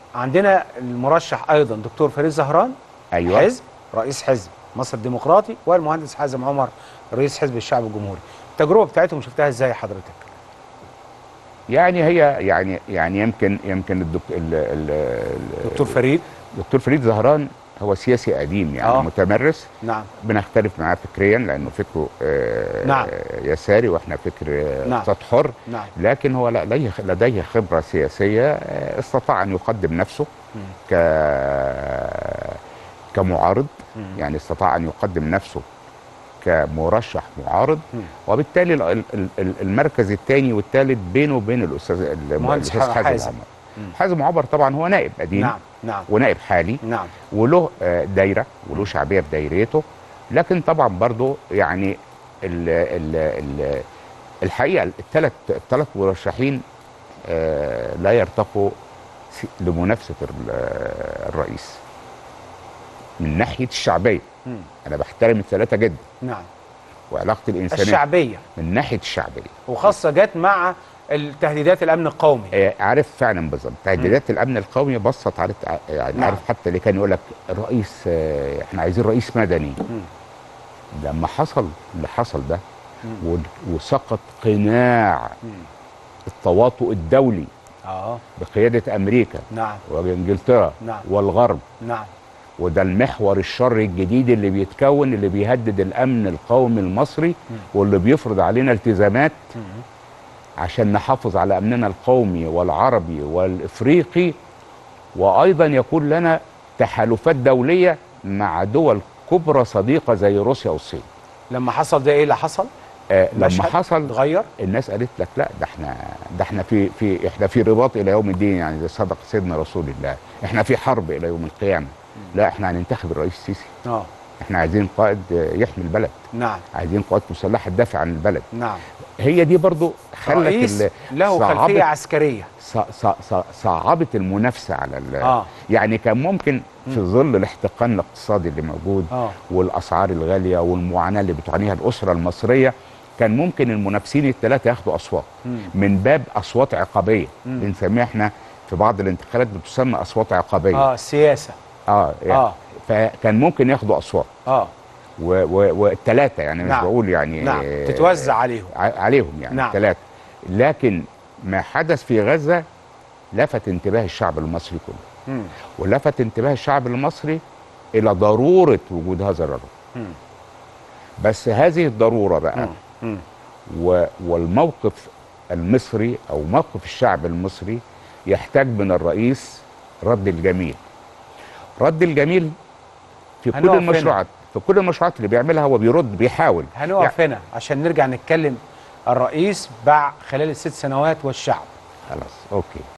عندنا المرشح ايضا دكتور فريد زهران ايوه حزب رئيس حزب مصر الديمقراطي والمهندس حازم عمر رئيس حزب الشعب الجمهوري التجربه بتاعتهم شفتها ازاي حضرتك يعني هي يعني يعني يمكن يمكن الدك... ال... ال... ال- دكتور فريد دكتور فريد زهران هو سياسي قديم يعني آه. آه. متمرس نعم بنختلف معاه فكريا لانه فكره آه نعم. يساري واحنا فكر آه نعم. اقتصاد حر نعم لكن هو لديه لديه خبره سياسيه آه، استطاع ان يقدم نفسه مم. ك كمعارض مم. يعني استطاع ان يقدم نفسه كمرشح معارض مم. وبالتالي ال- ال- ال- المركز الثاني والثالث بينه وبين الاستاذ مهندس الاستاذ حازم حازم. عمر مم. حازم عمر طبعا هو نائب قديم نعم نعم ونائب حالي نعم وله آه، دايره وله شعبيه في دايرته لكن طبعا برضه يعني ال ال ال الحقيقه الثلاث الثلاث مرشحين آه، لا يرتقوا س- لمنافسه ال- آه، الرئيس من ناحيه الشعبيه مم. انا بحترم الثلاثه جدا نعم وعلاقتي الانسانيه الشعبيه من ناحيه الشعبيه وخاصه جت مع التهديدات الامن القومي آه، عارف فعلا بالظبط تهديدات الامن القومي بسط على يعني نعم. عارف حتى اللي كان يقول لك الرئيس آه، احنا عايزين رئيس مدني مم. لما حصل اللي حصل ده مم. و- وسقط قناع مم. التواطؤ الدولي اه بقياده امريكا نعم وانجلترا نعم. والغرب نعم وده المحور الشري الجديد اللي بيتكون اللي بيهدد الامن القومي المصري مم. واللي بيفرض علينا التزامات مم. عشان نحافظ على امننا القومي والعربي والافريقي وايضا يكون لنا تحالفات دوليه مع دول كبرى صديقه زي روسيا والصين لما حصل ده ايه اللي حصل؟ آه لما مشهد حصل اتغير الناس قالت لك لا ده احنا ده احنا في في احنا في رباط الى يوم الدين يعني زي صدق سيدنا رسول الله احنا في حرب الى يوم القيامه لا احنا هننتخب الرئيس السيسي اه احنا عايزين قائد آه، يحمي البلد نعم عايزين قوات مسلحه تدافع عن البلد نعم هي دي برضو خلت رئيس ال- له صعبت- خلفيه عسكريه ص- ص- ص- صعبت المنافسه على ال- اه يعني كان ممكن في ظل الاحتقان الاقتصادي اللي موجود اه والاسعار الغاليه والمعاناه اللي بتعانيها الاسره المصريه كان ممكن المنافسين الثلاثه ياخدوا اصوات مم. من باب اصوات عقابيه مم. بنسميها احنا في بعض الانتخابات بتسمى اصوات عقابيه اه السياسه اه, يعني اه فكان ممكن ياخدوا اصوات اه والثلاثه يعني مش نعم. بقول يعني نعم آه، تتوزع عليهم ع- عليهم يعني نعم. الثلاثه لكن ما حدث في غزه لفت انتباه الشعب المصري كله مم. ولفت انتباه الشعب المصري الى ضروره وجود هذا الرجل مم. بس هذه الضروره بقى مم. مم. و- والموقف المصري او موقف الشعب المصري يحتاج من الرئيس رد الجميل رد الجميل في كل هنقف هنا. المشروعات في كل المشروعات اللي بيعملها هو بيرد بيحاول هنقف هنا عشان نرجع نتكلم الرئيس باع خلال الست سنوات والشعب خلاص اوكي